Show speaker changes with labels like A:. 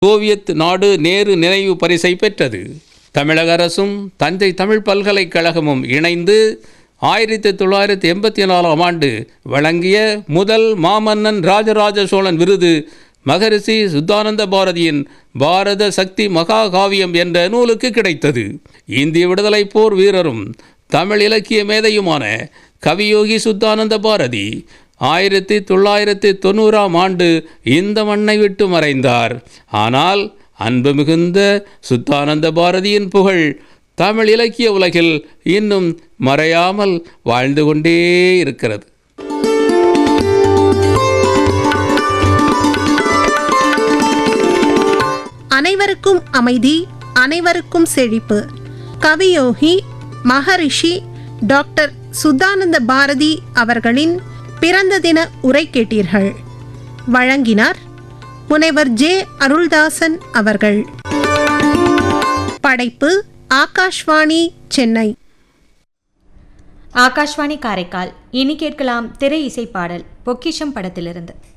A: Soviet நாடு நேரு நினைவு பரிசை பெற்றது தமிழக அரசும் தஞ்சை தமிழ் பல்கலைக்கழகமும் இணைந்து ஆயிரத்தி தொள்ளாயிரத்தி எண்பத்தி நாலாம் ஆண்டு வழங்கிய முதல் மாமன்னன் ராஜராஜ சோழன் விருது மகரிஷி சுத்தானந்த பாரதியின் பாரத சக்தி மகாகாவியம் என்ற நூலுக்கு கிடைத்தது இந்திய விடுதலைப் போர் வீரரும் தமிழ் இலக்கிய மேதையுமான கவியோகி சுத்தானந்த பாரதி ஆயிரத்தி தொள்ளாயிரத்தி தொண்ணூறாம் ஆண்டு இந்த மண்ணை விட்டு மறைந்தார் ஆனால் அன்பு மிகுந்த சுத்தானந்த பாரதியின் புகழ் தமிழ் இலக்கிய உலகில் இன்னும் மறையாமல் வாழ்ந்து கொண்டே இருக்கிறது
B: அனைவருக்கும் அமைதி அனைவருக்கும் செழிப்பு கவியோகி மகரிஷி டாக்டர் சுத்தானந்த பாரதி அவர்களின் பிறந்த தின உரை கேட்டீர்கள் வழங்கினார் முனைவர் ஜே அருள்தாசன் அவர்கள் படைப்பு ஆகாஷ்வாணி சென்னை
C: ஆகாஷ்வாணி காரைக்கால் இனி கேட்கலாம் திரை இசை பாடல் பொக்கிஷம் படத்திலிருந்து